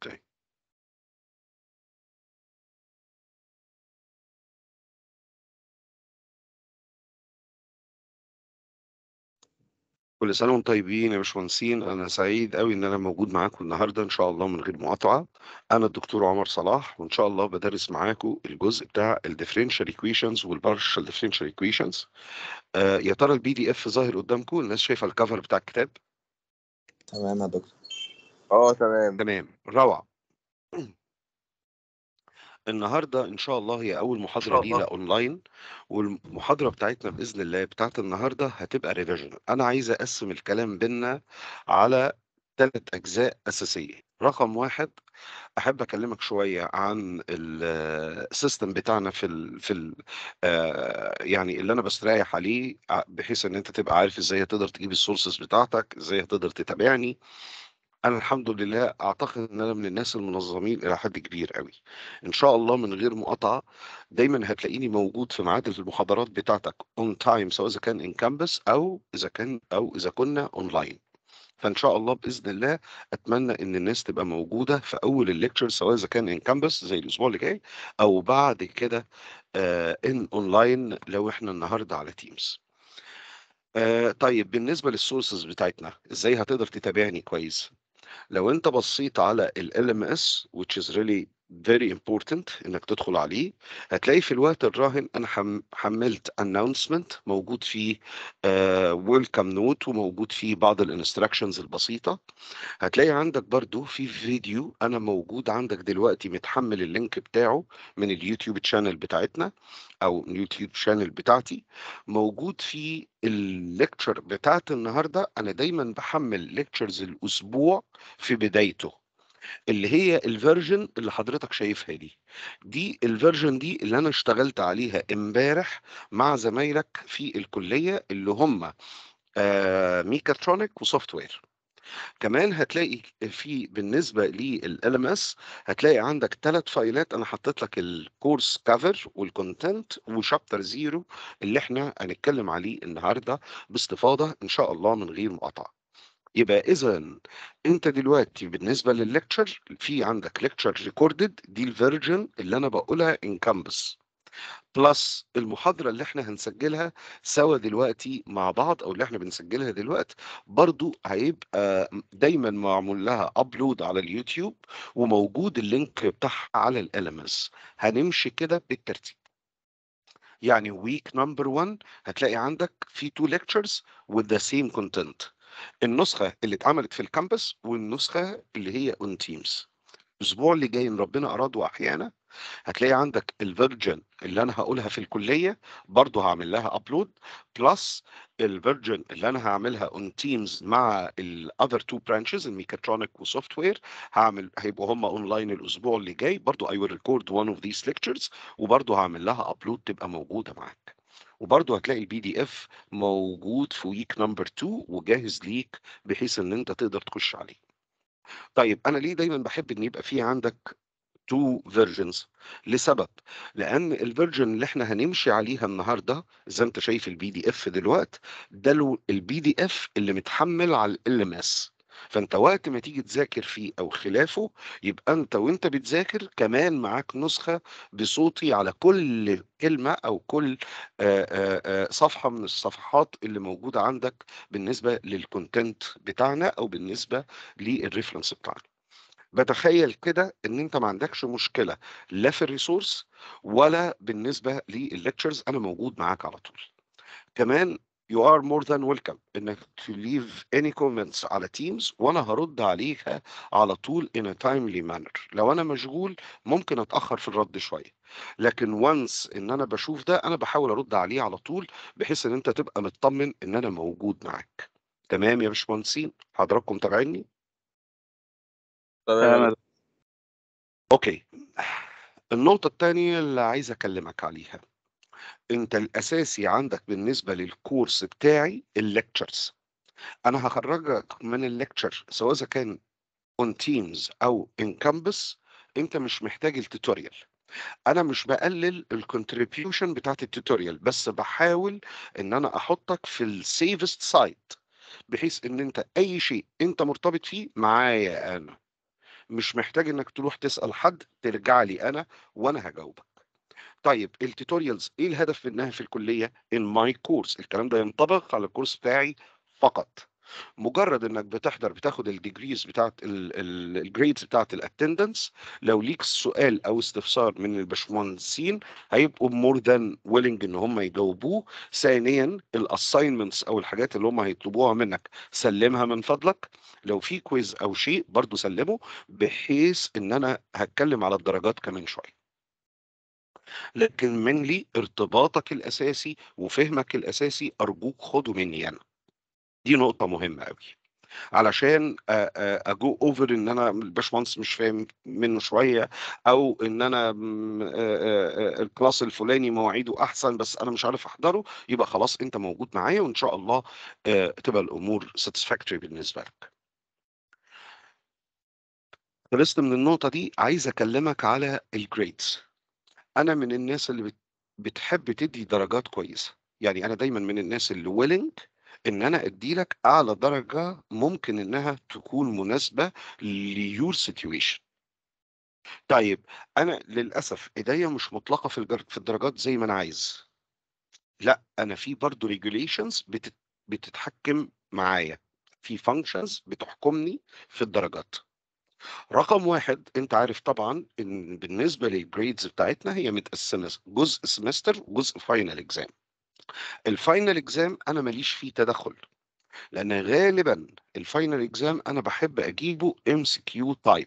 اوكي كل سنة وانتم طيبين يا باشمهندسين أنا سعيد قوي إن أنا موجود معاكم النهاردة إن شاء الله من غير مقاطعة أنا الدكتور عمر صلاح وإن شاء الله بدرس معاكم الجزء بتاع الديفرنشال ايكويشنز والبارشال ديفرنشال ايكويشنز آه يا ترى البي دي اف ظاهر قدامكم الناس شايفة الكفر بتاع الكتاب تمام يا دكتور اه تمام تمام روعة النهارده ان شاء الله هي اول محاضره شاء الله. لينا اونلاين والمحاضره بتاعتنا باذن الله بتاعت النهارده هتبقى ريفيجن انا عايز اقسم الكلام بينا على ثلاث اجزاء اساسيه رقم واحد احب اكلمك شويه عن السيستم بتاعنا في ال في ال آه، يعني اللي انا بستريح عليه ع- بحيث ان انت تبقى عارف ازاي هتقدر تجيب السورسز بتاعتك ازاي هتقدر تتابعني انا الحمد لله اعتقد ان انا من الناس المنظمين الى حد كبير قوي ان شاء الله من غير مقاطعه دايما هتلاقيني موجود في ميعاد المحاضرات بتاعتك اون تايم سواء اذا كان ان كامبس او اذا كان او اذا كنا اونلاين فان شاء الله باذن الله اتمنى ان الناس تبقى موجوده في اول الليكتشر سواء اذا كان ان كامبس زي الاسبوع اللي جاي او بعد كده ان اونلاين لو احنا النهارده على تيمز آه طيب بالنسبه للسورسز بتاعتنا ازاي هتقدر تتابعني كويس لو انت بصيت على ال LMS which is really very important انك تدخل عليه هتلاقي في الوقت الراهن انا حم حملت announcement موجود فيه uh, welcome note وموجود فيه بعض الانستراكشنز البسيطة هتلاقي عندك برضو في فيديو انا موجود عندك دلوقتي متحمل اللينك بتاعه من اليوتيوب تشانل بتاعتنا او اليوتيوب شانل بتاعتي موجود في الليكتشر بتاعت النهارده انا دايما بحمل ليكتشرز الاسبوع في بدايته اللي هي الفيرجن اللي حضرتك شايفها دي دي الفيرجن دي اللي انا اشتغلت عليها امبارح مع زمايلك في الكليه اللي هم آه ميكاترونيك وسوفت وير كمان هتلاقي في بالنسبه لل اس هتلاقي عندك ثلاث فايلات انا حطيت لك الكورس كفر والكونتنت وشابتر زيرو اللي احنا هنتكلم عليه النهارده باستفاضه ان شاء الله من غير مقاطعه يبقى اذا انت دلوقتي بالنسبه للليكتشر في عندك ليكتشر ريكوردد دي الفيرجن اللي انا بقولها ان كامبس بلس المحاضرة اللي احنا هنسجلها سوا دلوقتي مع بعض او اللي احنا بنسجلها دلوقتي برضو هيبقى دايما معمول لها ابلود على اليوتيوب وموجود اللينك بتاعها على ال LMS هنمشي كده بالترتيب يعني ويك نمبر 1 هتلاقي عندك في تو lectures with the same content النسخة اللي اتعملت في الكامبس والنسخة اللي هي اون تيمز الاسبوع اللي جاي ان ربنا اراد واحيانا هتلاقي عندك الفيرجن اللي انا هقولها في الكليه برضه هعمل لها ابلود بلس الفيرجن اللي انا هعملها اون تيمز مع الاذر تو برانشز الميكاترونيك وسوفت وير هعمل هيبقوا هم اونلاين الاسبوع اللي جاي برضه اي ويل ريكورد وان اوف ذيس ليكتشرز وبرضه هعمل لها ابلود تبقى موجوده معاك وبرضه هتلاقي البي دي اف موجود في ويك نمبر 2 وجاهز ليك بحيث ان انت تقدر تخش عليه طيب انا ليه دايما بحب ان يبقى في عندك تو فيرجنز لسبب لان الفيرجن اللي احنا هنمشي عليها النهارده زي انت شايف البي دي اف دلوقتي ده البي دي اف اللي متحمل على ال ام اس فانت وقت ما تيجي تذاكر فيه او خلافه يبقى انت وانت بتذاكر كمان معاك نسخه بصوتي على كل كلمه او كل آآ آآ صفحه من الصفحات اللي موجوده عندك بالنسبه للكونتنت بتاعنا او بالنسبه للريفرنس بتاعنا بتخيل كده ان انت ما عندكش مشكله لا في الريسورس ولا بالنسبه للليكتشرز انا موجود معاك على طول كمان you are more than welcome انك to leave any comments على تيمز وانا هرد عليها على طول in a timely manner لو انا مشغول ممكن اتاخر في الرد شويه لكن once ان انا بشوف ده انا بحاول ارد عليه على طول بحيث ان انت تبقى مطمن ان انا موجود معاك تمام يا باشمهندسين حضراتكم تابعيني تمام يا اوكي النقطة التانية اللي عايز اكلمك عليها انت الاساسي عندك بالنسبة للكورس بتاعي الليكتشرز انا هخرجك من الليكتشر سواء اذا كان اون تيمز او ان كامبس انت مش محتاج التوتوريال انا مش بقلل الكونتريبيوشن بتاعت التوتوريال بس بحاول ان انا احطك في السيفست سايد بحيث ان انت اي شيء انت مرتبط فيه معايا انا مش محتاج انك تروح تسال حد ترجع لي انا وانا هجاوبك طيب التوتوريالز ايه الهدف منها في الكليه ان ماي كورس الكلام ده ينطبق على الكورس بتاعي فقط مجرد انك بتحضر بتاخد الديجريز بتاعت الجريدز بتاعت الاتندنس لو ليك سؤال او استفسار من الباشمهندسين هيبقوا مور ذان ويلنج ان هم يجاوبوه ثانيا الاساينمنتس او الحاجات اللي هم هيطلبوها منك سلمها من فضلك لو في كويز او شيء برضو سلمه بحيث ان انا هتكلم على الدرجات كمان شويه لكن منلي ارتباطك الاساسي وفهمك الاساسي ارجوك خده مني انا دي نقطة مهمة قوي علشان اجو اوفر ان انا الباشمهندس مش فاهم منه شويه او ان انا م- آه، آه، آه، الكلاس الفلاني مواعيده احسن بس انا مش عارف احضره يبقى خلاص انت موجود معايا وان شاء الله آه، تبقى الامور ساتسفاكتوري بالنسبه لك. خلصت من النقطه دي عايز اكلمك على الجريدز. انا من الناس اللي بت- بتحب تدي درجات كويسه يعني انا دايما من الناس اللي willing ان انا ادي لك اعلى درجه ممكن انها تكون مناسبه ليور سيتويشن طيب انا للاسف ايديا مش مطلقه في الجر- في الدرجات زي ما انا عايز لا انا في برضه ريجوليشنز بتتحكم معايا في فانكشنز بتحكمني في الدرجات رقم واحد انت عارف طبعا ان بالنسبه للجريدز بتاعتنا هي متقسمه جزء سمستر وجزء فاينل اكزام الفاينل اكزام انا ماليش فيه تدخل لان غالبا الفاينل اكزام انا بحب اجيبه ام سي كيو تايب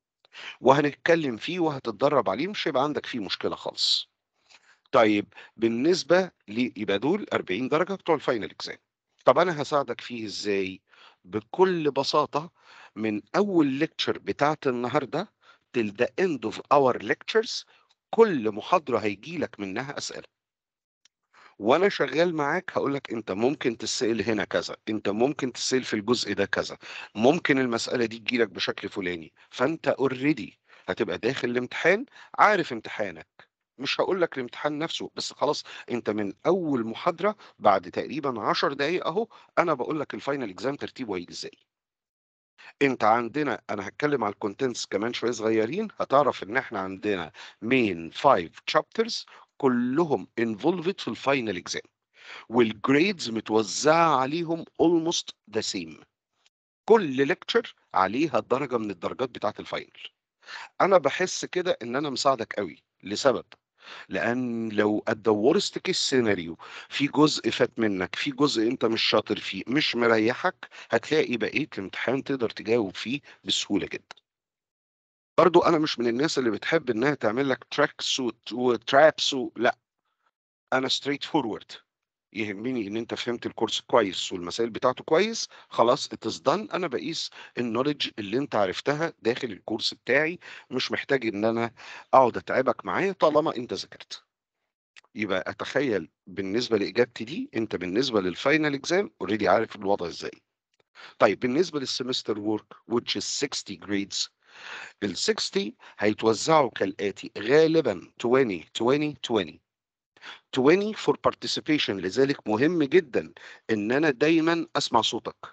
وهنتكلم فيه وهتتدرب عليه مش هيبقى عندك فيه مشكله خالص طيب بالنسبه ل يبقى دول 40 درجه بتوع الفاينل اكزام طب انا هساعدك فيه ازاي بكل بساطه من اول ليكتشر بتاعت النهارده till the end of our lectures كل محاضره هيجي لك منها اسئله وانا شغال معاك هقول لك انت ممكن تسال هنا كذا انت ممكن تسال في الجزء ده كذا ممكن المساله دي تجيلك بشكل فلاني فانت اوريدي هتبقى داخل الامتحان عارف امتحانك مش هقول لك الامتحان نفسه بس خلاص انت من اول محاضره بعد تقريبا 10 دقائق اهو انا بقول لك الفاينل اكزام ترتيبه هيجي ازاي انت عندنا انا هتكلم على الكونتنتس كمان شويه صغيرين هتعرف ان احنا عندنا مين 5 تشابترز كلهم انفولفد في الفاينل اكزام والجريدز متوزعه عليهم almost the same كل ليكتشر عليها درجه من الدرجات بتاعه الفاينل انا بحس كده ان انا مساعدك قوي لسبب لان لو at the worst case scenario في جزء فات منك في جزء انت مش شاطر فيه مش مريحك هتلاقي بقيه الامتحان تقدر تجاوب فيه بسهوله جدا برضو انا مش من الناس اللي بتحب انها تعمل لك تراك سوت وتراب سوت لا انا ستريت فورورد يهمني ان انت فهمت الكورس كويس والمسائل بتاعته كويس خلاص اتس دان انا بقيس النولج اللي انت عرفتها داخل الكورس بتاعي مش محتاج ان انا اقعد اتعبك معايا طالما انت ذاكرت يبقى اتخيل بالنسبه لاجابتي دي انت بالنسبه للفاينل اكزام اوريدي عارف الوضع ازاي طيب بالنسبه للسمستر وورك which is 60 grades ال 60 هيتوزعوا كالاتي غالبا 20 20 20 20 for participation لذلك مهم جدا ان انا دايما اسمع صوتك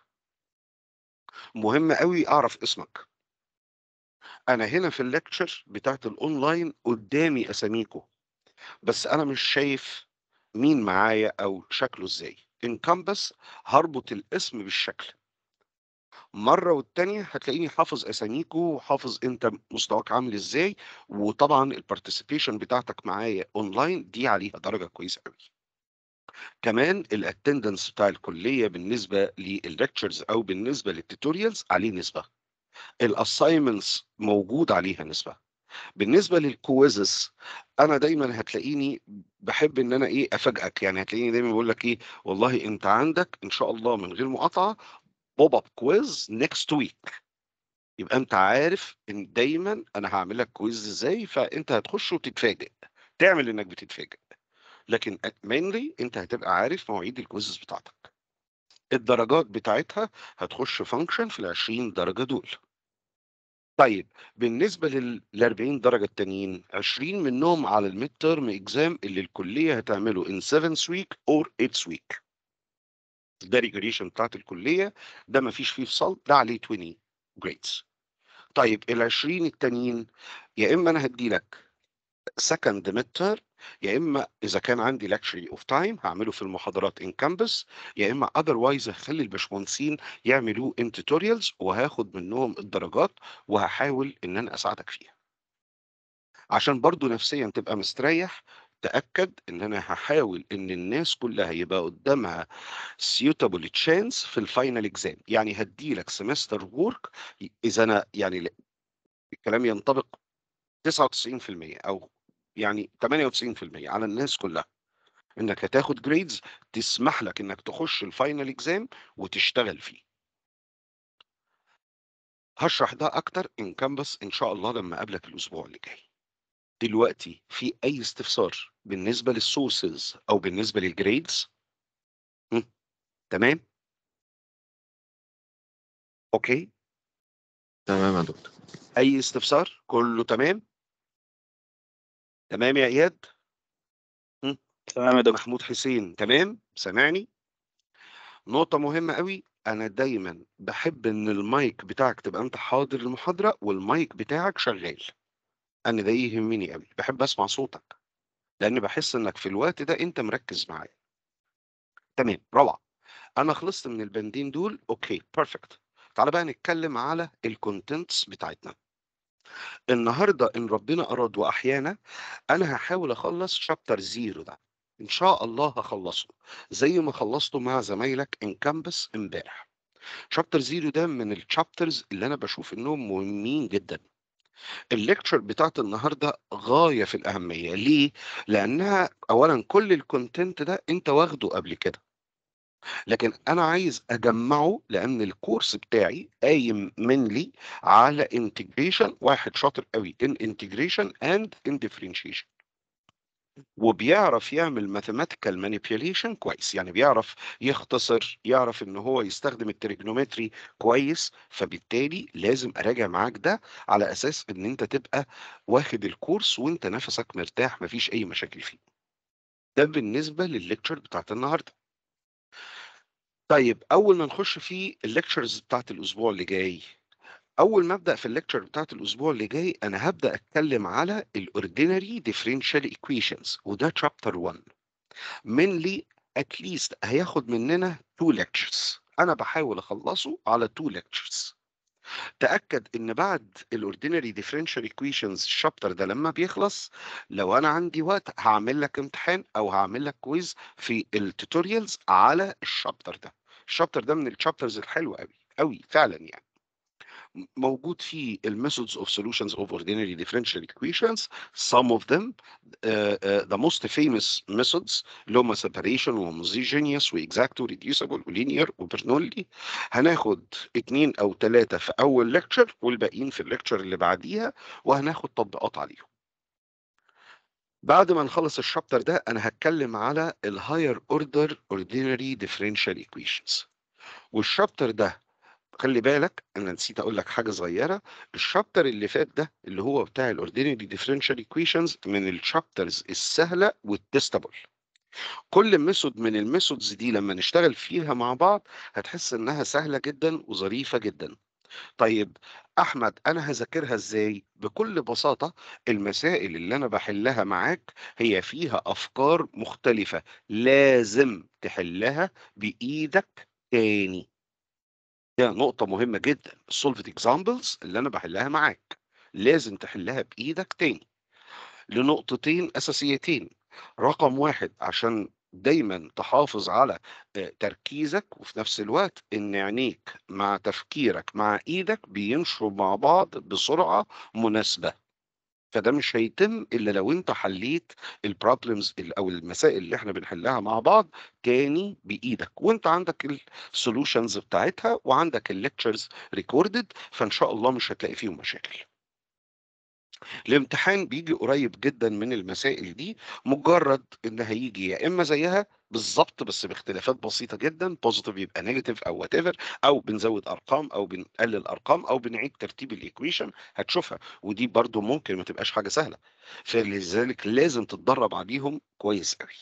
مهم قوي اعرف اسمك انا هنا في الليكتشر بتاعت الاونلاين قدامي اساميكو بس انا مش شايف مين معايا او شكله ازاي ان كامبس هربط الاسم بالشكل مرة والتانية هتلاقيني حافظ اساميكو وحافظ انت مستواك عامل ازاي وطبعا البارتيسيبيشن بتاعتك معايا اونلاين دي عليها درجة كويسة قوي كمان الاتندنس بتاع الكلية بالنسبة للليكتشرز او بالنسبة للتوتوريالز عليه نسبة الاساينمنتس موجود عليها نسبة بالنسبة للكويزز انا دايما هتلاقيني بحب ان انا ايه افاجئك يعني هتلاقيني دايما بقول لك ايه والله انت عندك ان شاء الله من غير مقاطعة بوب اب كويز نيكست ويك يبقى انت عارف ان دايما انا هعمل لك كويز ازاي فانت هتخش وتتفاجئ تعمل انك بتتفاجئ لكن mainly انت هتبقى عارف مواعيد الكويزز بتاعتك الدرجات بتاعتها هتخش فانكشن في ال 20 درجه دول طيب بالنسبه لل 40 درجه التانيين 20 منهم على الميد تيرم اكزام اللي الكليه هتعمله in 7 week or 8 week ده ريجريشن بتاعت الكليه ده ما فيش فيه فصل ده عليه 20 جريدز طيب ال20 التانيين يا إما أنا هادّي لك second midterm يا إما إذا كان عندي luxury of time هاعمله في المحاضرات in campus يا إما otherwise هاخلّي الباشمهندسين يعملوه in tutorials وهاخد منّهم الدرجات وهاحاول إن أنا أساعدك فيها. عشان برضه نفسيًا تبقى مستريّح، تأكد إن أنا هاحاول إن الناس كلّها يبقى قدّامها suitable chance في الfinal exam، يعني هادّي لك semester work ي إذا أنا يعني ل الكلام ينطبق 99% أو يعني 98% على الناس كلّها، إنّك هتاخد grades تسمح لك إنّك تخش الfinal exam وتشتغل فيه. هاشرح ده أكتر in campus إن شاء الله لمّا أقابلك الأسبوع اللي جاي. دلوقتي في أي استفسار بالنسبة للsources أو بالنسبة للgrades؟ إمم، تمام؟ أوكي. تمام يا دكتور. أي استفسار؟ كلّه تمام؟ تمام يا إياد؟ إمم. تمام يا دكتور. محمود حسين تمام؟ سامعني؟ نقطة مهمة أوي، أنا دايمًا باحب إن المايك بتاعك تبقى أنت حاضر المحاضرة والمايك بتاعك شغّال. أنا ده يهمني أوي، باحب أسمع صوتك، لإن باحس إنّك في الوقت ده أنت مركّز معايا. تمام، روعة. أنا خلصت من البندين دول، أوكي perfect. تعالَ بقى نتكلّم على الcontents بتاعتنا. النهارده إن ربنا أراد وأحيانا، أنا هاحاول أخلّص chapter 0 ده، إن شاء الله هاخلّصه، زي ما خلّصته مع زمايلك in campus امبارح. chapter 0 ده من الchapters اللي أنا باشوف إنّهم مهمين جدًا. الlecture بتاعة النهارده غاية في الأهمية، ليه؟ لإنّها أولًا كل الcontent ده أنت واخده قبل كده. لكن أنا عايز أجمّعه لإن الcourse بتاعي قايم mainly على integration واحد شاطر أوي in integration and in differentiation. وبيعرف يعمل mathematical manipulation كويس، يعني بيعرف يختصر، يعرف إن هو يستخدم الtrigonometry كويس، فبالتالي لازم أراجع معاك ده على أساس إن أنت تبقى واخد الcourse وأنت نَفَسك مرتاح ما فيش أي مشاكل فيه. ده بالنسبة للlecture بتاعة النهارده. طيب أول ما نخش في الlectures بتاعة الأسبوع اللي جاي، أول ما أبدأ في الlecture بتاعة الأسبوع اللي جاي، أنا هابدأ أتكلّم على الordinary differential equations وده chapter 1 mainly at least هياخد مننا 2 lectures أنا باحاول أخلّصه على 2 lectures. تأكد إن بعد الordinary differential equations الchapter ده لمّا بيخلص، لو أنا عندي وقت هاعمل لك امتحان أو هاعمل لك quiz في الtutorials على الchapter ده. الchapter ده من الchapters الحلوة أوي، أوي فعلًا يعني. م موجود فيه الmethods of solutions of ordinary differential equations some of them آآ آآ the most famous methods اللي هم separation وhomogeneous وexact وreducible وlinear وbernoulli هناخد 2 أو 3 في أول lecture والباقيين في الlecture اللي بعديها وهناخد تطبيقات عليهم. بعد ما نخلّص الchapter ده أنا هاتكلّم على الhigher order ordinary differential equations والchapter ده خلّي بالك أنا نسيت أقول لك حاجة صغيّرة، الchapter اللي فات ده اللي هو بتاع الordinary differential equations من الchapters السهلة والtestable. كل method من الmethods دي لمّا نشتغل فيها مع بعض هتحس إنها سهلة جدًا وظريفة جدًا. طيب أحمد أنا هاذاكرها إزاي؟ بكل بساطة المسائل اللي أنا باحلّها معاك هي فيها أفكار مختلفة، لازم تحلّها بإيدك تاني. ده نقطة مهمة جدًا الsolved examples اللي أنا باحلّها معاك، لازم تحلّها بإيدك تاني. لنقطتين أساسيتين، رقم 1 عشان دايمًا تحافظ على آآ تركيزك وفي نفس الوقت إن عينيك مع تفكيرك مع إيدك بيمشوا مع بعض بسرعة مناسبة. فده مش هيتم إلا لو أنت حلّيت الproblems ال أو المسائل اللي إحنا بنحلّها مع بعض تاني بإيدك وأنت عندك الsolutions بتاعتها وعندك الlectures recorded فإن شاء الله مش هتلاقي فيهم مشاكل. الامتحان بييجي قريب جدًا من المسائل دي، مجرّد إن هييجي يا إما زيّها بالضبط بس باختلافات بسيطة جدًا positive يبقى negative أو whatever أو بنزوّد أرقام أو بنقلّل أرقام أو بنعيد ترتيب الequation هتشوفها، ودي برضه ممكن ما تبقاش حاجة سهلة، فلذلك لازم تتدرّب عليهم كويس أوي.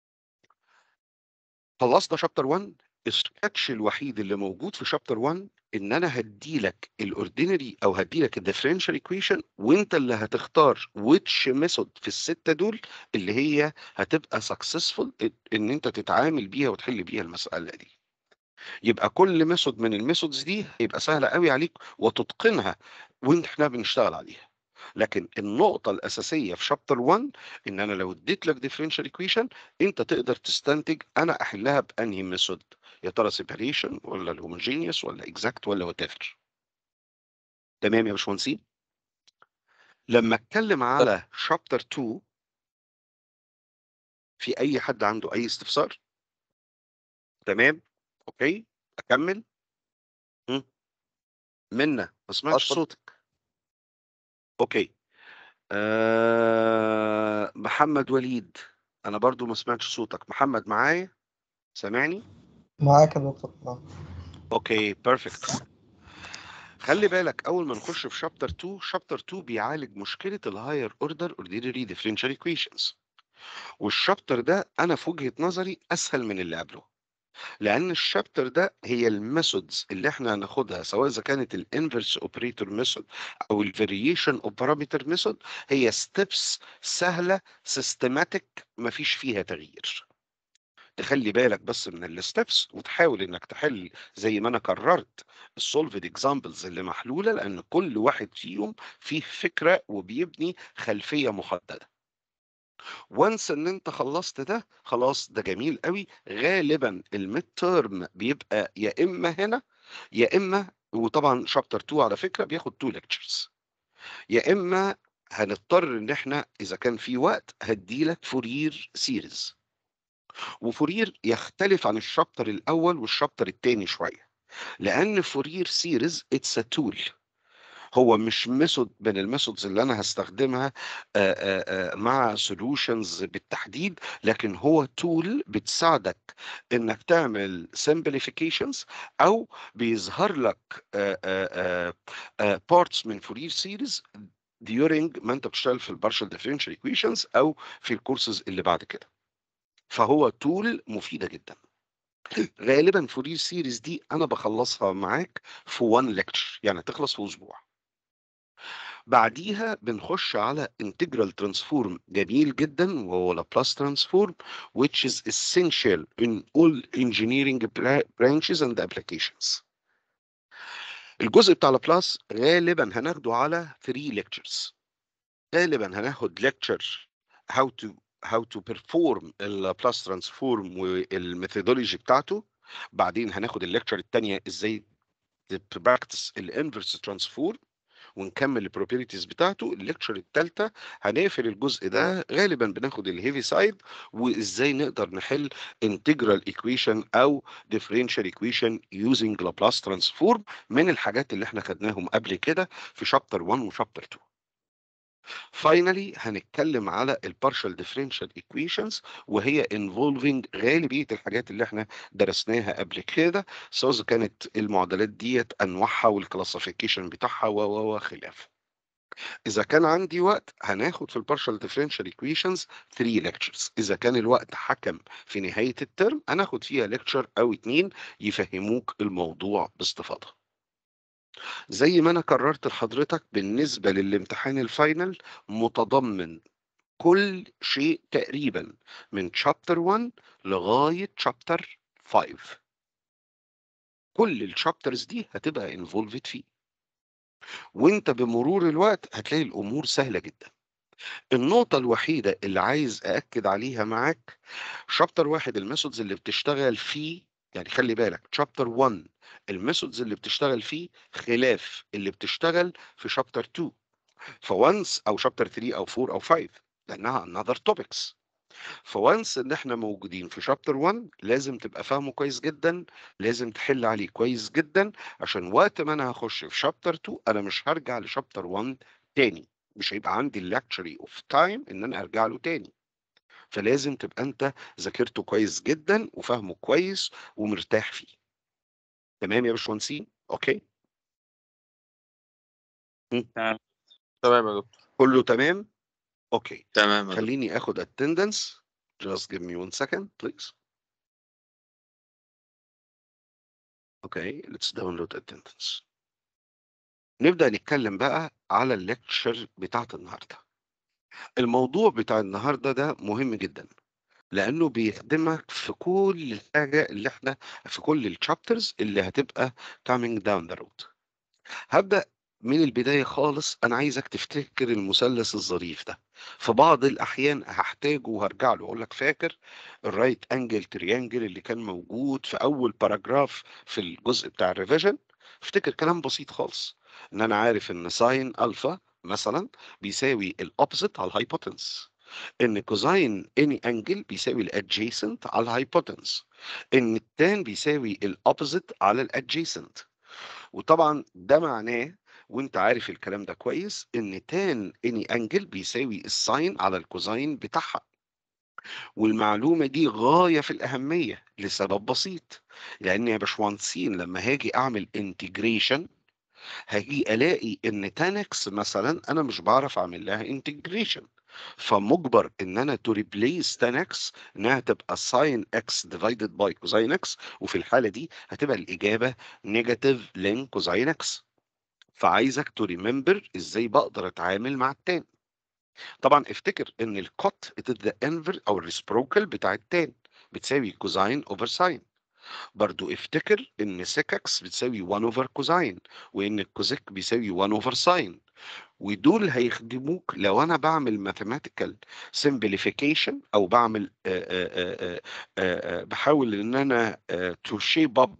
خلّصنا chapter 1 الsketch الوحيد اللي موجود في chapter 1 ان انا هدي لك الاوردينري او هدي لك الديفرنشال ايكويشن وانت اللي هتختار which ميثود في السته دول اللي هي هتبقى سكسسفول ان انت تتعامل بيها وتحل بيها المساله دي يبقى كل ميثود من الميثودز دي هيبقى سهله قوي عليك وتتقنها وانت احنا بنشتغل عليها لكن النقطة الأساسية في شابتر 1 إن أنا لو اديت لك ديفرنشال ايكويشن أنت تقدر تستنتج أنا أحلها بأنهي ميثود يا ترى سيبريشن ولا الهوموجينيوس ولا اكزاكت ولا وات ايفر تمام يا باشمهندسين لما اتكلم على شابتر 2 في اي حد عنده اي استفسار تمام اوكي اكمل هم؟ منا ما سمعتش اتفضل. صوتك اوكي أه... محمد وليد انا برضو ما سمعتش صوتك محمد معايا سامعني معاك يا دكتور آه. اوكي بيرفكت خلي بالك اول ما نخش في شابتر 2 شابتر 2 بيعالج مشكله الهاير اوردر اوردينري ديفرنشال ايكويشنز والشابتر ده انا في وجهه نظري اسهل من اللي قبله لان الشابتر ده هي الميثودز اللي احنا هناخدها سواء اذا كانت الانفرس اوبريتور ميثود او الفاريشن اوف بارامتر ميثود هي ستيبس سهله سيستماتيك مفيش فيها تغيير تخلي بالك بس من الستبس وتحاول انك تحل زي ما انا قررت السولفد اكزامبلز اللي محلوله لان كل واحد فيهم فيه فكره وبيبني خلفيه محدده وانس ان انت خلصت ده خلاص ده جميل قوي غالبا الميد تيرم بيبقى يا اما هنا يا اما وطبعا شابتر 2 على فكره بياخد 2 ليكتشرز يا اما هنضطر ان احنا اذا كان في وقت هديلك فورير سيريز وفورير يختلف عن الشابتر الاول والشابتر الثاني شويه لان فورير سيريز اتس ا تول هو مش ميثود من الميثودز اللي انا هستخدمها آآ آآ مع سولوشنز بالتحديد لكن هو تول بتساعدك انك تعمل simplifications او بيظهر لك بارتس من فورير سيريز during ما انت بتشتغل في البارشال ديفرنشال ايكويشنز او في الكورسز اللي بعد كده فهو تول مفيده جدا غالبا فورير سيريز دي انا بخلصها معاك في وان ليكتشر يعني تخلص في اسبوع بعديها بنخش على integral transform جميل جدا وهو لابلاس transform which is essential in all engineering bra- branches and applications الجزء بتاع لابلاس غالبا هناخده على 3 lectures غالبا هناخد lecture how to how to perform اللابلاس ترانسفورم والميثودولوجي بتاعته بعدين هناخد الليكتشر الثانيه ازاي تبراكتس الانفرس ترانسفورم ونكمل البروبرتيز بتاعته الليكتشر الثالثه هنقفل الجزء ده غالبا بناخد الهيفي سايد وازاي نقدر نحل انتجرال ايكويشن او ديفرنشال ايكويشن يوزنج لابلاس ترانسفورم من الحاجات اللي احنا خدناهم قبل كده في شابتر 1 وشابتر 2 فاينلي هنتكلم على البارشال ديفرنشال ايكويشنز وهي انفولفنج غالبيه الحاجات اللي احنا درسناها قبل كده سواء إذا كانت المعادلات ديت انواعها والكلاسيفيكيشن بتاعها و و وخلافه اذا كان عندي وقت هناخد في البارشال ديفرنشال ايكويشنز 3 ليكتشرز اذا كان الوقت حكم في نهايه الترم هناخد فيها ليكتشر او اتنين يفهموك الموضوع باستفاضه زي ما انا قررت لحضرتك بالنسبه للامتحان الفاينل متضمن كل شيء تقريبا من شابتر 1 لغايه شابتر 5 كل الشابترز دي هتبقى انفولفد فيه وانت بمرور الوقت هتلاقي الامور سهله جدا النقطة الوحيدة اللي عايز أأكد عليها معاك شابتر واحد الميثودز اللي بتشتغل فيه يعني خلي بالك شابتر 1 الميثودز اللي بتشتغل فيه خلاف اللي بتشتغل في شابتر 2 فوانس او شابتر 3 او 4 او 5 لانها another topics فوانس ان احنا موجودين في شابتر 1 لازم تبقى فاهمه كويس جدا لازم تحل عليه كويس جدا عشان وقت ما انا هخش في شابتر 2 انا مش هرجع لشابتر 1 تاني مش هيبقى عندي اللكتشري اوف تايم ان انا ارجع له تاني فلازم تبقى انت ذاكرته كويس جدا وفاهمه كويس ومرتاح فيه تمام يا باشمهندسين اوكي تمام يا دكتور كله تمام اوكي تمام يا دكتور خليني اخد attendance just give me one second please اوكي let's download attendance نبدأ نتكلم بقى على الليكتشر بتاعت النهارده الموضوع بتاع النهارده ده مهم جدا لانه بيخدمك في كل الحاجه اللي احنا في كل الشابترز اللي هتبقى coming down the road هبدأ من البداية خالص أنا عايزك تفتكر المثلث الظريف ده في بعض الأحيان هحتاجه وهرجع له أقول لك فاكر الرايت أنجل تريانجل اللي كان موجود في أول باراجراف في الجزء بتاع الريفيجن افتكر كلام بسيط خالص إن أنا عارف إن ساين ألفا مثلا بيساوي الأوبزيت على الهايبوتنس ان كوزاين اني انجل بيساوي الادجيسنت على الهايبوتنس ان التان بيساوي الاوبوزيت على الادجيسنت وطبعا ده معناه وانت عارف الكلام ده كويس ان تان اني انجل بيساوي الساين على الكوزاين بتاعها والمعلومة دي غاية في الأهمية لسبب بسيط لأن يا باشمهندسين لما هاجي أعمل انتجريشن هاجي ألاقي إن تانكس مثلا أنا مش بعرف أعمل لها انتجريشن فمجبر ان انا تو ريبليس تان اكس انها تبقى ساين اكس ديفايدد باي كوزاين اكس وفي الحاله دي هتبقى الاجابه نيجاتيف لين كوزاين اكس فعايزك تو ريمبر ازاي بقدر اتعامل مع التان طبعا افتكر ان الكوت ذا انفر او الريسبروكل بتاع التان بتساوي كوزاين اوفر ساين برضو افتكر ان سيكاكس بتساوي 1 اوفر كوزاين وان الكوزيك بيساوي 1 اوفر ساين ودول هيخدموك لو انا بعمل ماثيماتيكال سمبليفيكيشن او بعمل آآ آآ آآ بحاول ان انا تو شيب اب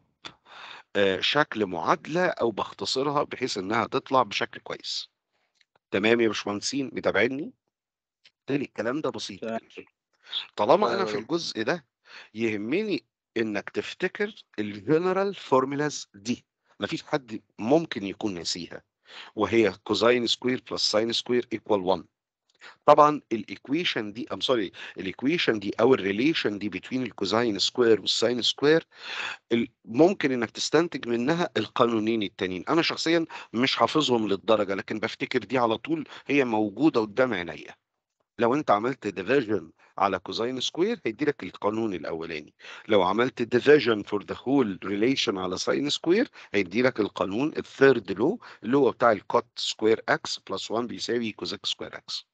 شكل معادله او بختصرها بحيث انها تطلع بشكل كويس تمام يا باشمهندسين متابعيني تاني الكلام ده بسيط تمام. جدا طالما انا تمام في يا دكتور. الجزء ده يهمني انك تفتكر الجنرال فورمولاز دي مفيش حد ممكن يكون ناسيها وهي كوزاين سكوير بلس ساين سكوير ايكوال 1 طبعا الايكويشن دي ام سوري الايكويشن دي او الريليشن دي بين الكوزاين سكوير والساين سكوير ممكن انك تستنتج منها القانونين التانيين انا شخصيا مش حافظهم للدرجه لكن بفتكر دي على طول هي موجوده قدام عينيا لو انت عملت ديفيجن على كوزاين سكوير هيدي لك القانون الاولاني لو عملت ديفيجن فور ذا هول ريليشن على ساين سكوير هيدي لك القانون الثيرد لو اللي هو بتاع الكوت سكوير اكس بلس 1 بيساوي كوزيك سكوير اكس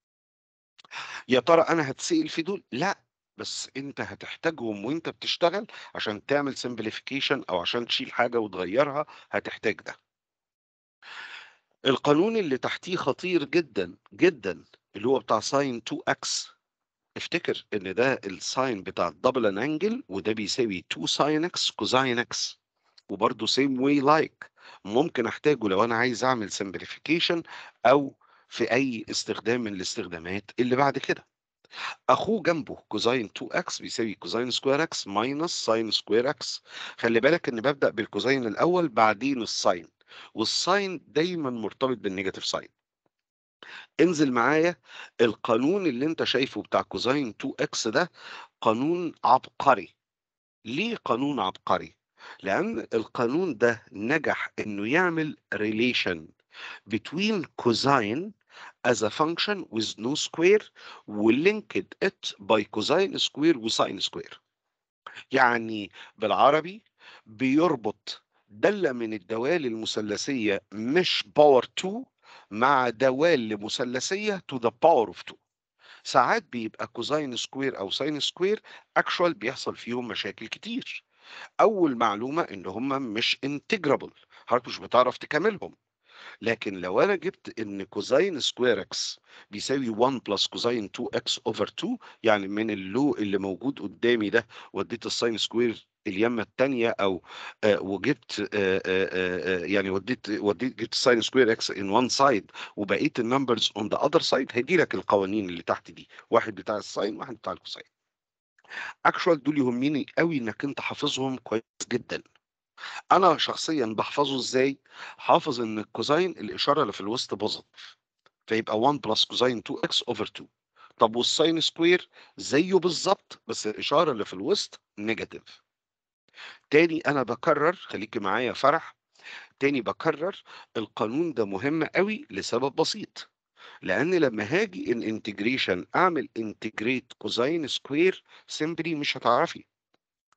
يا ترى انا هتسال في دول لا بس انت هتحتاجهم وانت بتشتغل عشان تعمل سمبليفيكيشن او عشان تشيل حاجه وتغيرها هتحتاج ده القانون اللي تحتيه خطير جدا جدا اللي هو بتاع ساين 2 اكس افتكر ان ده الساين بتاع الدبل انجل وده بيساوي 2 ساين اكس كوزاين اكس وبرده سيم واي لايك ممكن احتاجه لو انا عايز اعمل سمبليفيكيشن او في اي استخدام من الاستخدامات اللي بعد كده اخوه جنبه كوزاين 2 اكس بيساوي كوزاين سكوير اكس ماينس ساين سكوير اكس خلي بالك ان ببدا بالكوزاين الاول بعدين الساين والساين دايما مرتبط بالنيجاتيف ساين انزل معايا القانون اللي انت شايفه بتاع كوزاين 2 اكس ده قانون عبقري ليه قانون عبقري لان القانون ده نجح انه يعمل relation between cosine as a function with no square ولينكد it by cosine square وساين square يعني بالعربي بيربط دالة من الدوال المثلثية مش باور 2 مع دوال مثلثية to the power of 2 ساعات بيبقى كوزاين سكوير او ساين سكوير اكشوال بيحصل فيهم مشاكل كتير اول معلومه ان هم مش انتجرابل حضرتك مش بتعرف تكملهم لكن لو انا جبت ان كوزاين سكوير اكس بيساوي 1 بلس كوزاين 2 اكس اوفر 2 يعني من اللو اللي موجود قدامي ده وديت الساين سكوير اليمه الثانيه او آه وجبت آه آه آه يعني وديت وديت جبت الساين سكوير اكس ان وان سايد وبقيت النمبرز اون ذا اذر سايد هيدي لك القوانين اللي تحت دي واحد بتاع الساين واحد بتاع الكوساين اكشوال دول يهمني قوي انك انت حافظهم كويس جدا انا شخصيا بحفظه ازاي حافظ ان الكوزاين الاشاره اللي في الوسط بوزيتيف فيبقى 1 بلس كوزاين 2 اكس اوفر 2 طب والساين سكوير زيه بالظبط بس الاشاره اللي في الوسط نيجاتيف تاني انا بكرر خليكي معايا يا فرح تاني بكرر القانون ده مهم قوي لسبب بسيط لان لما هاجي ان انتجريشن اعمل انتجريت كوزاين سكوير سيمبلي مش هتعرفي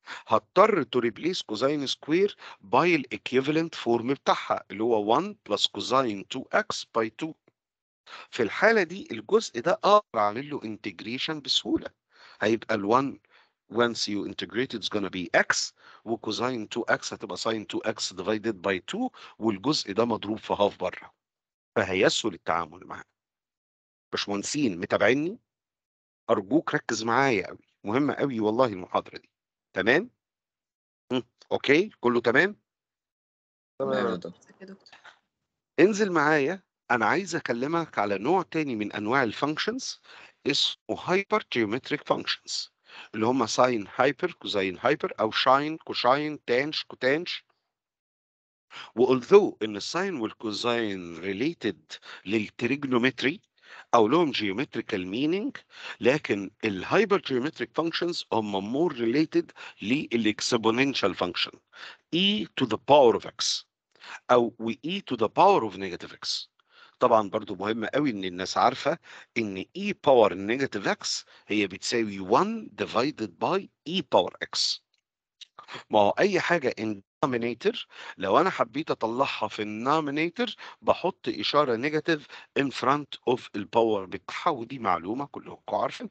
هضطر تو ريبليس كوزين سكوير باي الايكيفالنت فورم بتاعها اللي هو 1 بلس كوزين 2x باي 2 في الحالة دي الجزء ده اقدر اعمل له انتجريشن بسهولة هيبقى ال 1 once you integrate it's gonna be x وكوزين 2x هتبقى sin 2x divided by 2 والجزء ده مضروب في هاف بره فهيسهل التعامل معاه باشمهندسين متابعيني ارجوك ركز معايا قوي مهمة قوي والله المحاضرة دي تمام مم. اوكي كله تمام تمام يا دكتور انزل معايا انا عايز اكلمك على نوع تاني من انواع الفانكشنز اسمه هايبر جيومتريك فانكشنز اللي هم ساين هايبر كوزين هايبر او شاين كوشاين تانش كوتانش والذو ان الساين والكوزين ريليتد للتريجنومتري او لهم جيومتريكال مينينج لكن الهايبر جيومتريك فانكشنز هم مور ريليتد للاكسبوننشال فانكشن e to the power of x او و e to the power of negative x طبعا برضو مهم قوي ان الناس عارفه ان e power negative x هي بتساوي 1 divided by e power x ما هو اي حاجه in denominator لو انا حبيت اطلعها في النومينيتور بحط اشاره نيجاتيف in front of الباور بتاعها ودي معلومه كلكم عارفين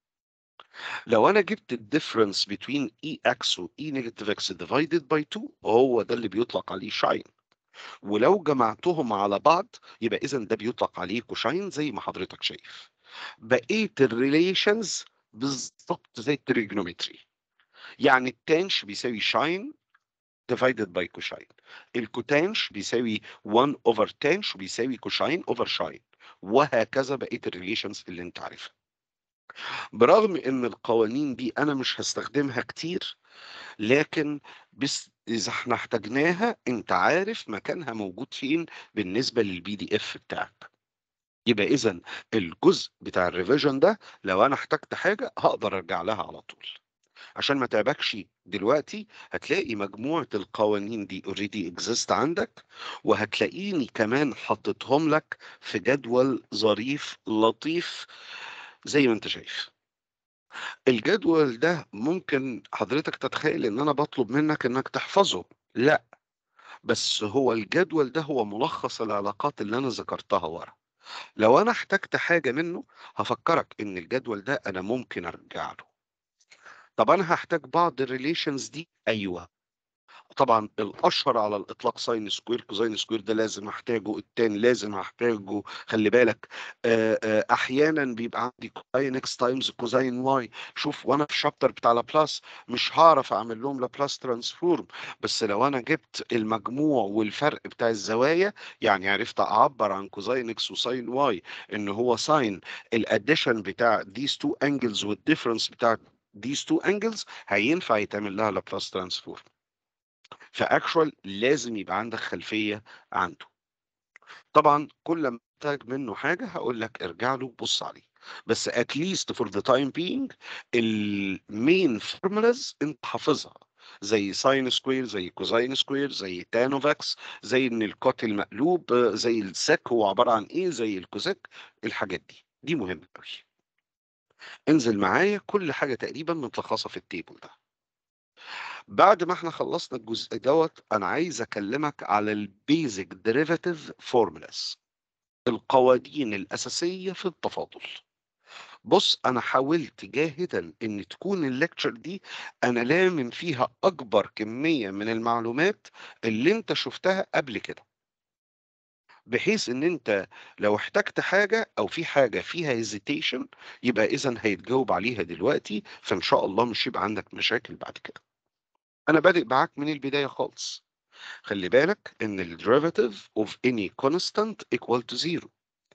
لو انا جبت الديفرنس بين اي اكس و اي نيجاتيف اكس ديفايدد باي 2 هو ده اللي بيطلق عليه شاين ولو جمعتهم على بعض يبقى اذا ده بيطلق عليه كوشاين زي ما حضرتك شايف بقيه الريليشنز بالظبط زي التريجنومتري يعني التانش بيساوي شاين divided by كوشاين الكوتانش بيساوي 1 over تانش وبيساوي كوشاين over شاين وهكذا بقيه الريليشنز اللي انت عارفها برغم ان القوانين دي انا مش هستخدمها كتير لكن بس اذا احنا احتاجناها انت عارف مكانها موجود فين بالنسبه للبي دي اف بتاعك يبقى اذا الجزء بتاع الريفيجن ده لو انا احتجت حاجه هقدر ارجع لها على طول عشان ما تعبكش دلوقتي هتلاقي مجموعه القوانين دي اوريدي اكزيست عندك وهتلاقيني كمان حطيتهم لك في جدول ظريف لطيف زي ما انت شايف الجدول ده ممكن حضرتك تتخيل ان انا بطلب منك انك تحفظه لا بس هو الجدول ده هو ملخص العلاقات اللي انا ذكرتها ورا لو انا احتجت حاجة منه هفكرك ان الجدول ده انا ممكن ارجع له طب انا هحتاج بعض الريليشنز دي ايوه طبعا الاشهر على الاطلاق ساين سكوير كوزين سكوير ده لازم احتاجه التاني لازم هحتاجه خلي بالك آآ آآ احيانا بيبقى عندي كوزين اكس تايمز كوزين واي شوف وانا في الشابتر بتاع لابلاس مش هعرف اعمل لهم لابلاس ترانسفورم بس لو انا جبت المجموع والفرق بتاع الزوايا يعني عرفت اعبر عن كوزين اكس وساين واي ان هو ساين الاديشن بتاع these two angles والديفرنس بتاع these two angles هينفع يتعمل لها لابلاس ترانسفورم فاكشوال لازم يبقى عندك خلفيه عنده طبعا كل ما محتاج منه حاجه هقول لك ارجع له بص عليه بس اتليست فور ذا تايم بينج المين فورمولاز انت حافظها زي ساين سكوير زي كوزين سكوير زي تان اوف اكس زي ان الكوت المقلوب زي السك هو عباره عن ايه زي الكوزيك الحاجات دي دي مهمه قوي انزل معايا كل حاجه تقريبا متلخصه في التيبل ده بعد ما احنا خلصنا الجزء دوت انا عايز اكلمك على البيزك ديريفاتيف فورمولاز القوانين الاساسيه في التفاضل بص انا حاولت جاهدا ان تكون الليكتشر دي انا لامم فيها اكبر كميه من المعلومات اللي انت شفتها قبل كده بحيث ان انت لو احتجت حاجه او في حاجه فيها هيزيتيشن يبقى اذا هيتجاوب عليها دلوقتي فان شاء الله مش يبقى عندك مشاكل بعد كده انا بادئ معاك من البدايه خالص خلي بالك ان ال derivative of any constant equal to zero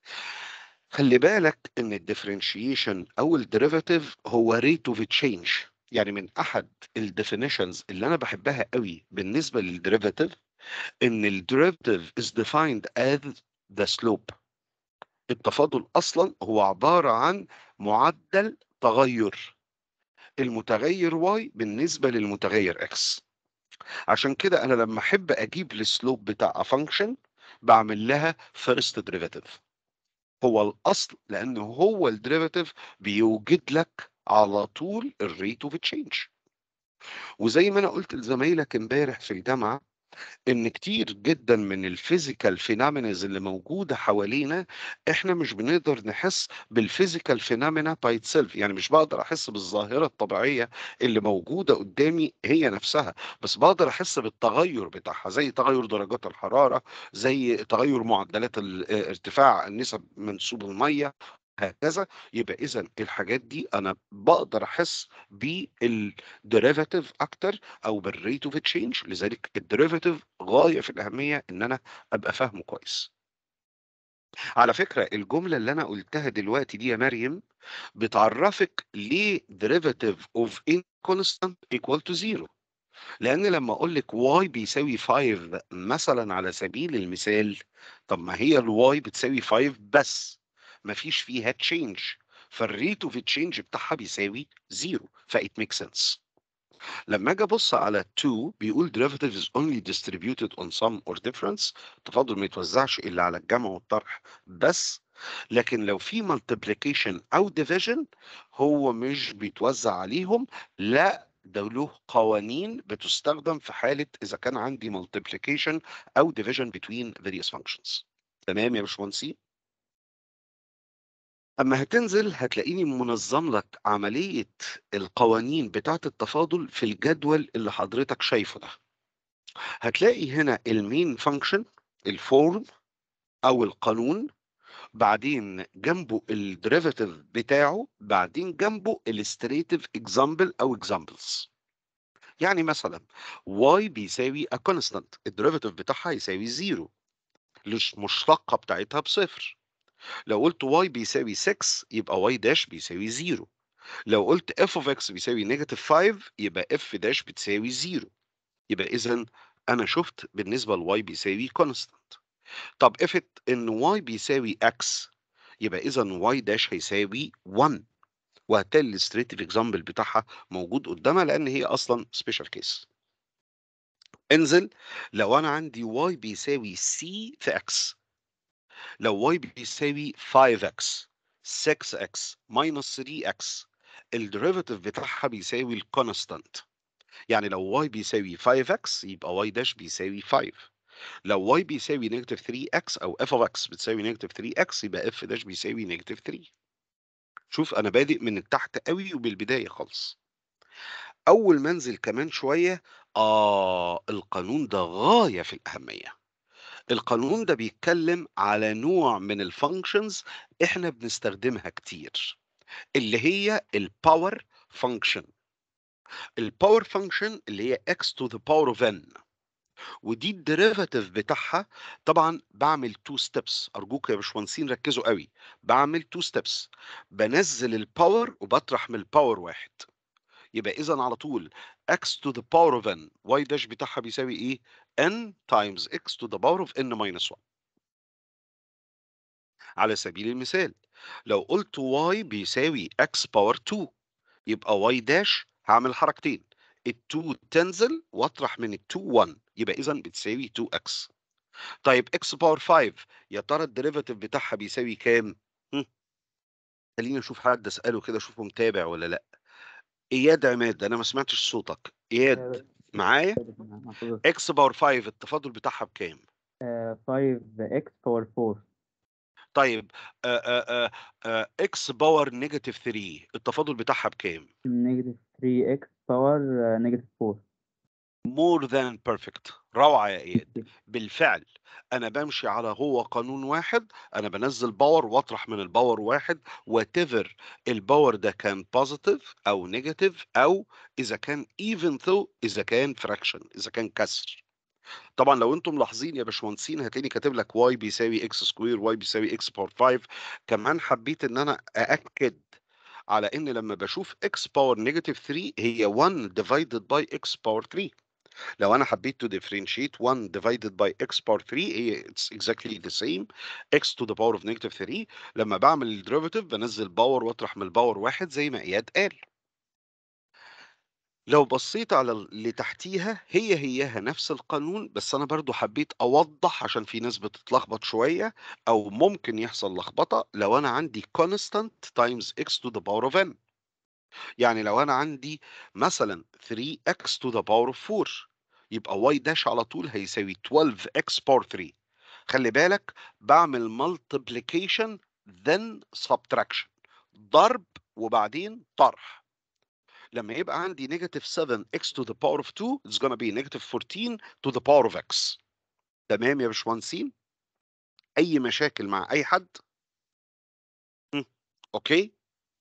خلي بالك ان ال differentiation او ال derivative هو rate of change يعني من احد ال definitions اللي انا بحبها قوي بالنسبه لل derivative ان ال derivative is defined as the slope التفاضل اصلا هو عباره عن معدل تغير المتغير y بالنسبه للمتغير x عشان كده انا لما احب اجيب السلوب بتاع فانكشن بعمل لها فيرست ديريفاتيف هو الاصل لانه هو الديريفاتيف بيوجد لك على طول الريت اوف تشينج وزي ما أنا قُلت لزمايلك امبارح في الجامعة، إن كتير جدًا من الphysical phenomenons اللي موجودة حوالينا، إحنا مش بنقدر نحس بالphysical phenomena by itself يعني مش باقدر أحس بالظاهرة الطبيعية اللي موجودة قدّامي هي نفسها، بس باقدر أحس بالتغيُّر بتاعها، زي تغيُّر درجات الحرارة، زي تغيُّر معدلات ال آآ ارتفاع نسب منسوب المَيّة، هكذا. يبقى إذًا الحاجات دي أنا باقدر أحس بالderivative أكتر أو بالrate of change لذلك الderivative غاية في الأهمية إن أنا أبقى فاهمه كويس. على فكرة الجملة اللي أنا قُلتها دلوقتي دي يا مريم، بتعرّفِك ليه derivative of n constant equal to 0 لإن لمّا أقول لِك y بيساوي 5 مثلًا على سبيل المثال، طب ما هي الy بتساوي 5 بس، ما فيش فيها change فالrate of change بتاعها بيساوي 0 فit makes sense. لمّا آجي أبُص على 2 بيقول derivative is only distributed on sum or difference التفاضل ما يتوزّعش إلا على الجمع والطرح بس، لكن لو في multiplication أو division هو مش بيتوزّع عليهم، لأ ده له قوانين بتُستخدم في حالة إذا كان عندي multiplication أو division between various functions. تمام يا باشمهندسين؟ أمّا هتنزل هتلاقيني منظّم لك عملية القوانين بتاعة التفاضل في الجدول اللي حضرتك شايفه ده. هتلاقي هنا الmain function الform أو القانون، بعدين جنبه الderivative بتاعه، بعدين جنبه illustrative example أو examples. يعني مثلًا y بيساوي a constant الderivative بتاعها يساوي 0 الش المشتقة بتاعتها بصفر. لو قُلت y بيساوي 6 يبقى y dash بيساوي 0 لو قُلت f of x بيساوي -5 يبقى f dash بتساوي 0 يبقى إذًا أنا شُفت بالنسبة لy بيساوي constant. طب افرض إن y بيساوي x يبقى إذًا y dash هيساوي 1 وهتلاقي الillustrative example بتاعها موجود قدّامها لإن هي أصلًا special case. انزل لو أنا عندي y بيساوي c في x لو y بيساوي 5x 6x minus 3x الderivative بتاعها بيساوي الconstant يعني لو y بيساوي 5x يبقى y dash بيساوي 5 لو y بيساوي negative 3x أو f of x بتساوي negative 3x يبقى f dash بيساوي negative 3 شوف أنا بادئ من التحت أوي وبالبداية خالص. أول ما أنزل كمان شوية آه القانون ده غاية في الأهمية. القانون ده بيتكلم على نوع من الfunctions إحنا بنستخدمها كتير، اللي هي الpower function. الpower function اللي هي x to the power of n ودي الderivative بتاعها طبعًا باعمل 2 steps أرجوك يا باشمهندسين ركّزوا أوي، باعمل 2 steps بانزّل الpower وباطرح من الpower واحد. يبقى إذًا على طول x to the power of n y dash بتاعها بيساوي إيه؟ n times x to the power of n minus 1. على سبيل المثال لو قُلت y بيساوي x power 2 يبقى y dash هاعمل حركتين، ال2 تنزل واطرح من ال2 1 يبقى إذًا بتساوي 2x. طيب x power 5 يا ترى الderivative بتاعها بيساوي كام؟ همم. خلّيني أشوف حد أسأله كده أشوفه متابع والّا لأ. إياد عماد أنا ما سمعتش صوتك، إياد معايا؟ x power 5 التفاضل بتاعها بكام؟ آآ 5x power 4 طيب آآ آآ آآ x power negative 3 التفاضل بتاعها بكام؟ negative 3x power negative 4 more than perfect روعة يا إياد. بالفعل أنا بامشي على هو قانون واحد، أنا بانزّل power واطرح من الpower واحد whatever الpower ده كان positive أو negative أو إذا كان even though إذا كان fraction إذا كان كسر. طبعًا لو أنتم ملاحظين يا باشمهندسين هتلاقيني كاتب لك y بيساوي x square y بيساوي x power 5 كمان حبيت إن أنا أأكد على إن لمّا باشوف x power negative 3 هي 1 divided by x power 3 لو أنا حبيت to differentiate 1 divided by x power 3 هي it's exactly the same x to the power of negative 3 لمّا باعمل الderivative بانزّل power واطرح من الpower واحد زي ما إياد قال. لو بصيت على ال اللي تحتيها هي هياها نفس القانون، بس أنا برضه حبيت أوضّح عشان في ناس بتتلخبط شوية أو ممكن يحصل لخبطة لو أنا عندي constant times x to the power of n يعني لو أنا عندي مثلًا 3x to the power of 4 يبقى y dash على طول هيساوي 12x power 3 خلّي بالك باعمل multiplication then subtraction ضرب وبعدين طرح. لمّا يبقى عندي negative 7x to the power of 2 it's gonna be negative 14 to the power of x. تمام يا باشمهندسين؟ أي مشاكل مع أي حد؟ إمم، أوكي؟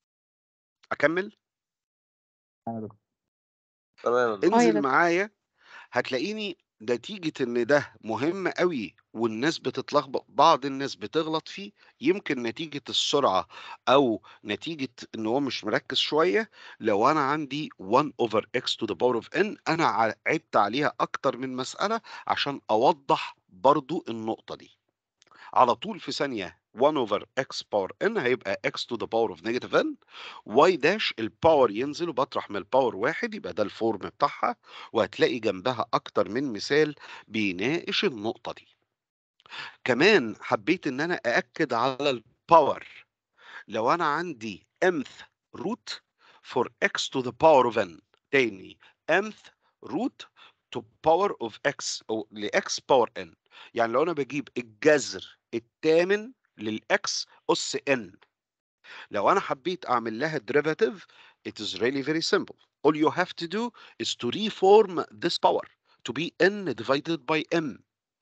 أكمّل؟ تمام يا دكتور. تمام يا دكتور. آه يا انزل دكتور. معايا هتلاقيني نتيجة إن ده مهم أوي والناس بتتلخبط بعض الناس بتغلط فيه، يمكن نتيجة السرعة أو نتيجة إن هو مش مركّز شوية، لو أنا عندي 1/x to the power of n أنا ع عِدت عليها أكتر من مسألة عشان أوضّح برضه النقطة دي. على طول في ثانية 1/x power n هيبقى x to the power of negative n y dash الpower ينزل وباطرح من الpower 1 يبقى ده الform بتاعها، وهتلاقي جنبها أكتر من مثال بيناقش النقطة دي. كمان حبيت إن أنا أأكد على الpower لو أنا عندي mth root for x to the power of n تاني mth root to power of x أو لx power n يعني لو أنا باجيب الجذر التامن للx أس n لو أنا حبيت أعمل لها derivative it is really very simple all you have to do is to reform this power to be n divided by m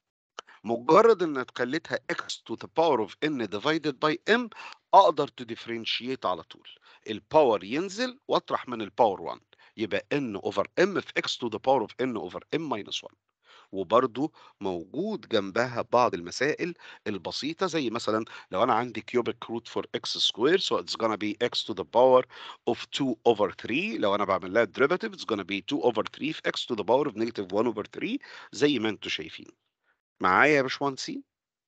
مجرد ان خليتها x to the power of n divided by m اقدر to differentiate على طول الباور ينزل واطرح من الباور 1 يبقى n over m في x to the power of n over m minus 1 وبرضو موجود جنبها بعض المسائل البسيطة زي مثلا لو أنا عندي cubic root for x square so it's gonna be x to the power of 2 over 3 لو أنا بعمل لها derivative it's gonna be 2 over 3 في x to the power of negative 1 over 3 زي ما انتوا شايفين معايا يا باشمهندسين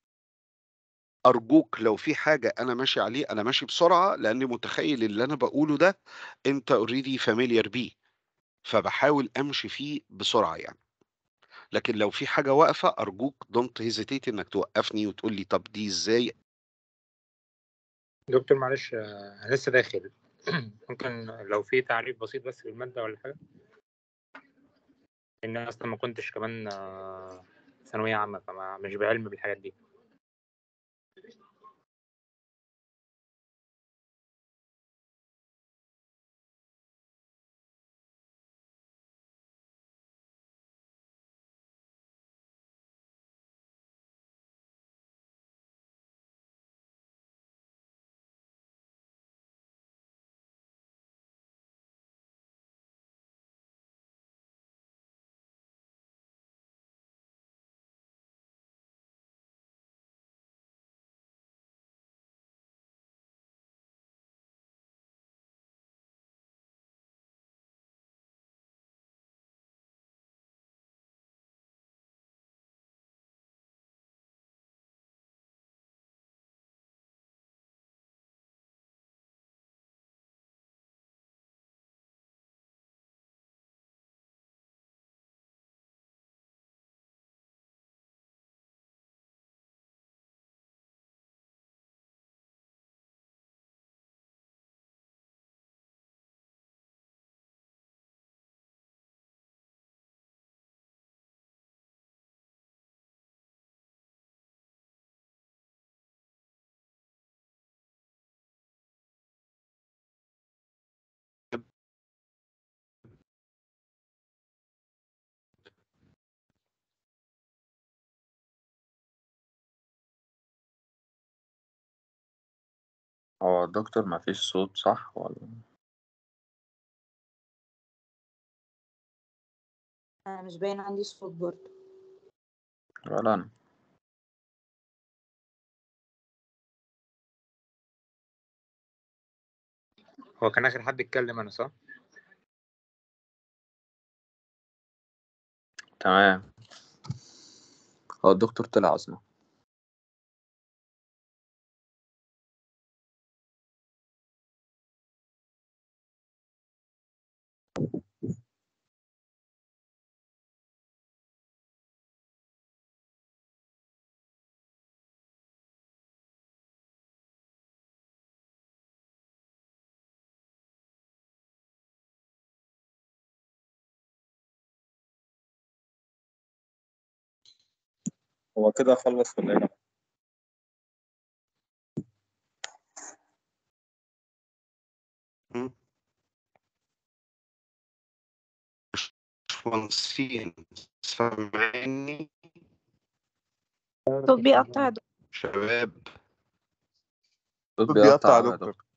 أرجوك لو في حاجة أنا ماشي عليه أنا ماشي بسرعة لأني متخيل اللي أنا بقوله ده أنت already familiar بيه فبحاول أمشي فيه بسرعة يعني لكن لو في حاجة واقفة أرجوك don't hesitate إنك توقفني وتقول لي طب دي إزاي دكتور معلش آه، أنا لسه داخل ممكن لو في تعريف بسيط بس للمادة ولا حاجة لأن أنا أصلا ما كنتش كمان آه، ثانوية عامة فما مش بعلم بالحاجات دي هو الدكتور ما فيش صوت صح ولا أنا مش باين عندي صوت برضه ولا أنا هو كان آخر حد اتكلم أنا صح؟ تمام هو الدكتور طلع أصلا هو كده خلص ولا ايه؟ مم. باشمهندسين سامعيني صوت بيقطع يا دكتور. شباب الصوت بيقطع بيقطع يا أوي يا دكتور. دكتور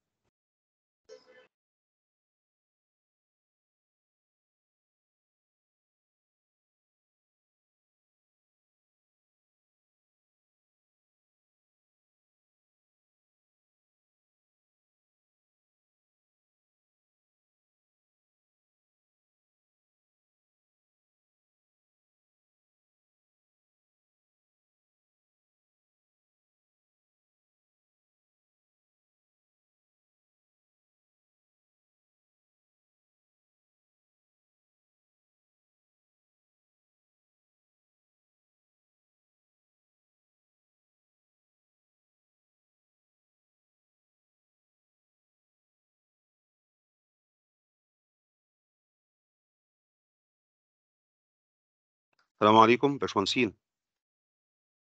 السلام عليكم باشمهندسين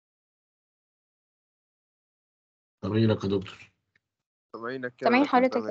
سامعينك يا دكتور سامعينك كده سامعين لكن حضرتك